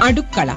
അടുക്കള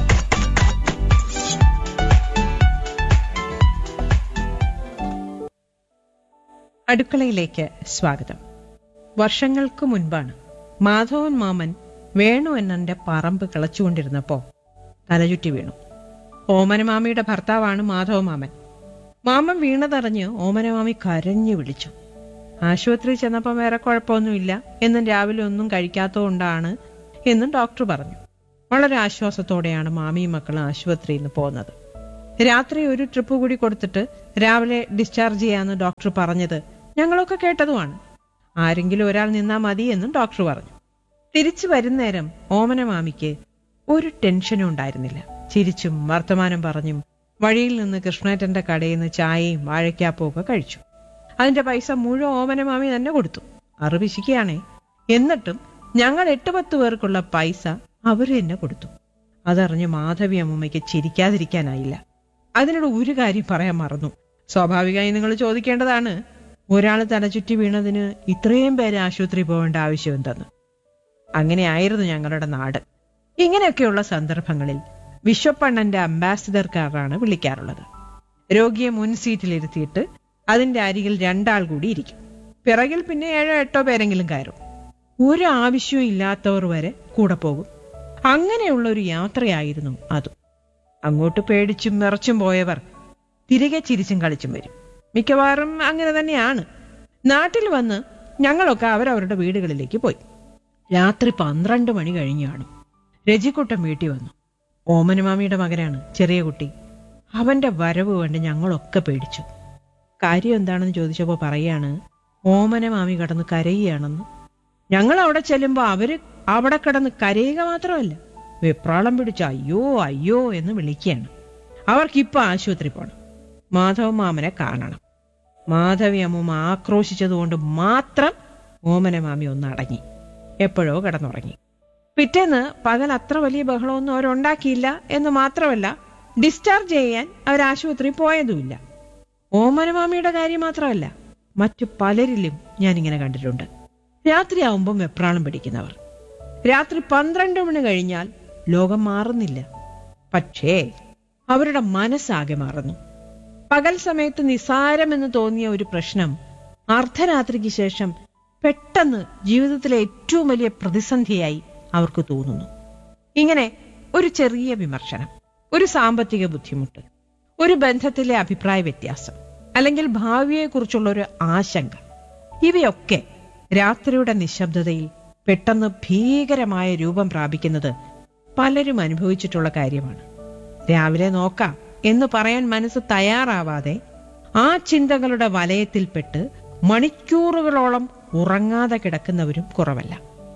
അടുക്കളയിലേക്ക് സ്വാഗതം വർഷങ്ങൾക്ക് മുൻപാണ് മാധവൻ മാമൻ വേണു എന്നന്റെ പറമ്പ് കിളച്ചുകൊണ്ടിരുന്നപ്പോ തലചുറ്റി വീണു ഓമനമാമിയുടെ ഭർത്താവാണ് മാധവ മാമൻ മാമൻ വീണതറിഞ്ഞ് ഓമനമാമി കരഞ്ഞു വിളിച്ചു ആശുപത്രിയിൽ ചെന്നപ്പോൾ വേറെ കുഴപ്പമൊന്നുമില്ല എന്നും രാവിലെ ഒന്നും കഴിക്കാത്തതുകൊണ്ടാണ് എന്നും ഡോക്ടർ പറഞ്ഞു വളരെ ആശ്വാസത്തോടെയാണ് മാമിയും മക്കളും ആശുപത്രിയിൽ നിന്ന് പോകുന്നത് രാത്രി ഒരു ട്രിപ്പ് കൂടി കൊടുത്തിട്ട് രാവിലെ ഡിസ്ചാർജ് ചെയ്യാന്ന് ഡോക്ടർ പറഞ്ഞത് ഞങ്ങളൊക്കെ കേട്ടതുമാണ് ആരെങ്കിലും ഒരാൾ നിന്നാ മതി എന്നും ഡോക്ടർ പറഞ്ഞു തിരിച്ചു വരുന്നേരം ഓമന മാമിക്ക് ഒരു ടെൻഷനും ഉണ്ടായിരുന്നില്ല ചിരിച്ചും വർത്തമാനം പറഞ്ഞും വഴിയിൽ നിന്ന് കൃഷ്ണേട്ടന്റെ കടയിൽ നിന്ന് ചായയും വാഴയ്ക്കാപ്പും ഒക്കെ കഴിച്ചു അതിന്റെ പൈസ മുഴുവൻ ഓമന മാമി തന്നെ കൊടുത്തു അറിവിശിക്കുകയാണേ എന്നിട്ടും ഞങ്ങൾ എട്ട് പത്ത് പേർക്കുള്ള പൈസ അവര് തന്നെ കൊടുത്തു അതറിഞ്ഞ് മാധവി അമ്മൂമ്മയ്ക്ക് ചിരിക്കാതിരിക്കാനായില്ല അതിനോട് ഒരു കാര്യം പറയാൻ മറന്നു സ്വാഭാവികമായി നിങ്ങൾ ചോദിക്കേണ്ടതാണ് ഒരാൾ തലചുറ്റി വീണതിന് ഇത്രയും പേര് ആശുപത്രി പോകേണ്ട ആവശ്യം എന്തെന്ന് അങ്ങനെയായിരുന്നു ഞങ്ങളുടെ നാട് ഇങ്ങനെയൊക്കെയുള്ള സന്ദർഭങ്ങളിൽ വിശ്വപ്പണ്ണന്റെ അംബാസിഡർ കാറാണ് വിളിക്കാറുള്ളത് രോഗിയെ മുൻ സീറ്റിലിരുത്തിയിട്ട് അതിന്റെ അരികിൽ രണ്ടാൾ കൂടി ഇരിക്കും പിറകിൽ പിന്നെ ഏഴോ എട്ടോ പേരെങ്കിലും കയറും ഒരു ആവശ്യവും ഇല്ലാത്തവർ വരെ കൂടെ പോകും അങ്ങനെയുള്ള ഒരു യാത്രയായിരുന്നു അതും അങ്ങോട്ട് പേടിച്ചും വിറച്ചും പോയവർ തിരികെ ചിരിച്ചും കളിച്ചും വരും മിക്കവാറും അങ്ങനെ തന്നെയാണ് നാട്ടിൽ വന്ന് ഞങ്ങളൊക്കെ അവരവരുടെ വീടുകളിലേക്ക് പോയി രാത്രി പന്ത്രണ്ട് മണി കഴിഞ്ഞു കാണും രജിക്കുട്ടൻ വീട്ടിൽ വന്നു ഓമനമാമിയുടെ മകനാണ് ചെറിയ കുട്ടി അവന്റെ വരവ് കണ്ട് ഞങ്ങളൊക്കെ പേടിച്ചു കാര്യം എന്താണെന്ന് ചോദിച്ചപ്പോൾ പറയാണ് ഓമനമാമി കടന്ന് കരയുകയാണെന്ന് ഞങ്ങൾ അവിടെ ചെല്ലുമ്പോൾ അവര് അവിടെ കിടന്ന് കരയുക മാത്രമല്ല വെപ്രാളം പിടിച്ച് അയ്യോ അയ്യോ എന്ന് വിളിക്കുകയാണ് അവർക്കിപ്പോ ആശുപത്രി പോണം മാധവ മാമനെ കാണണം മാധവി അമ്മൂമ്മ ആക്രോശിച്ചതുകൊണ്ട് മാത്രം ഓമന മാമി ഒന്ന് അടങ്ങി എപ്പോഴോ കിടന്നുറങ്ങി പിറ്റേന്ന് പകൽ അത്ര വലിയ ബഹളമൊന്നും അവരുണ്ടാക്കിയില്ല എന്ന് മാത്രമല്ല ഡിസ്ചാർജ് ചെയ്യാൻ അവർ ആശുപത്രി പോയതുമില്ല ഓമനമാമിയുടെ കാര്യം മാത്രമല്ല മറ്റു പലരിലും ഞാനിങ്ങനെ കണ്ടിട്ടുണ്ട് രാത്രിയാവുമ്പം വെപ്രാളം പിടിക്കുന്നവർ രാത്രി പന്ത്രണ്ട് മണി കഴിഞ്ഞാൽ ലോകം മാറുന്നില്ല പക്ഷേ അവരുടെ മനസ്സാകെ മാറുന്നു പകൽ സമയത്ത് നിസാരമെന്ന് തോന്നിയ ഒരു പ്രശ്നം അർദ്ധരാത്രിക്ക് ശേഷം പെട്ടെന്ന് ജീവിതത്തിലെ ഏറ്റവും വലിയ പ്രതിസന്ധിയായി അവർക്ക് തോന്നുന്നു ഇങ്ങനെ ഒരു ചെറിയ വിമർശനം ഒരു സാമ്പത്തിക ബുദ്ധിമുട്ട് ഒരു ബന്ധത്തിലെ അഭിപ്രായ വ്യത്യാസം അല്ലെങ്കിൽ ഭാവിയെക്കുറിച്ചുള്ള ഒരു ആശങ്ക ഇവയൊക്കെ രാത്രിയുടെ നിശബ്ദതയിൽ പെട്ടെന്ന് ഭീകരമായ രൂപം പ്രാപിക്കുന്നത് പലരും അനുഭവിച്ചിട്ടുള്ള കാര്യമാണ് രാവിലെ നോക്കാം എന്ന് പറയാൻ മനസ്സ് തയ്യാറാവാതെ ആ ചിന്തകളുടെ വലയത്തിൽപ്പെട്ട് മണിക്കൂറുകളോളം ഉറങ്ങാതെ കിടക്കുന്നവരും കുറവല്ല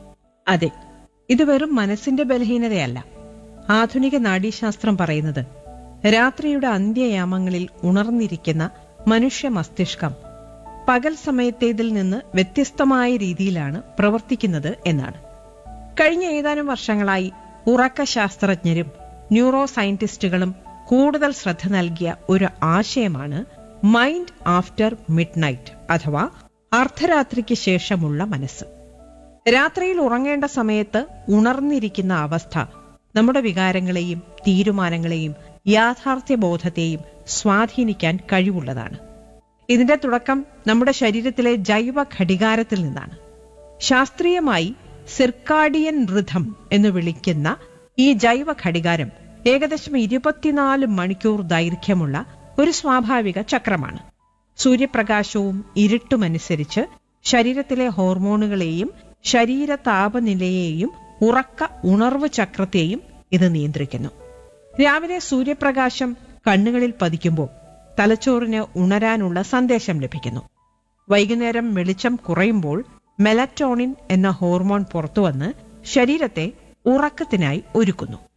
അതെ ഇത് വെറും മനസ്സിന്റെ ബലഹീനതയല്ല ആധുനിക നാഡീശാസ്ത്രം പറയുന്നത് രാത്രിയുടെ അന്ത്യയാമങ്ങളിൽ ഉണർന്നിരിക്കുന്ന മനുഷ്യ മസ്തിഷ്കം പകൽ സമയത്തേതിൽ നിന്ന് വ്യത്യസ്തമായ രീതിയിലാണ് പ്രവർത്തിക്കുന്നത് എന്നാണ് കഴിഞ്ഞ ഏതാനും വർഷങ്ങളായി ഉറക്ക ശാസ്ത്രജ്ഞരും ന്യൂറോ സയന്റിസ്റ്റുകളും കൂടുതൽ ശ്രദ്ധ നൽകിയ ഒരു ആശയമാണ് മൈൻഡ് ആഫ്റ്റർ മിഡ് നൈറ്റ് അഥവാ അർദ്ധരാത്രിക്ക് ശേഷമുള്ള മനസ്സ് രാത്രിയിൽ ഉറങ്ങേണ്ട സമയത്ത് ഉണർന്നിരിക്കുന്ന അവസ്ഥ നമ്മുടെ വികാരങ്ങളെയും തീരുമാനങ്ങളെയും യാഥാർത്ഥ്യബോധത്തെയും സ്വാധീനിക്കാൻ കഴിവുള്ളതാണ് ഇതിന്റെ തുടക്കം നമ്മുടെ ശരീരത്തിലെ ജൈവ ഘടികാരത്തിൽ നിന്നാണ് ശാസ്ത്രീയമായി സിർക്കാഡിയൻ ഋതം എന്ന് വിളിക്കുന്ന ഈ ജൈവ ഘടികാരം ഏകദേശം ഇരുപത്തിനാല് മണിക്കൂർ ദൈർഘ്യമുള്ള ഒരു സ്വാഭാവിക ചക്രമാണ് സൂര്യപ്രകാശവും ഇരുട്ടുമനുസരിച്ച് ശരീരത്തിലെ ഹോർമോണുകളെയും ശരീര താപനിലയെയും ഉറക്ക ഉണർവ് ചക്രത്തെയും ഇത് നിയന്ത്രിക്കുന്നു രാവിലെ സൂര്യപ്രകാശം കണ്ണുകളിൽ പതിക്കുമ്പോൾ തലച്ചോറിന് ഉണരാനുള്ള സന്ദേശം ലഭിക്കുന്നു വൈകുന്നേരം വെളിച്ചം കുറയുമ്പോൾ മെലറ്റോണിൻ എന്ന ഹോർമോൺ പുറത്തുവന്ന് ശരീരത്തെ ഉറക്കത്തിനായി ഒരുക്കുന്നു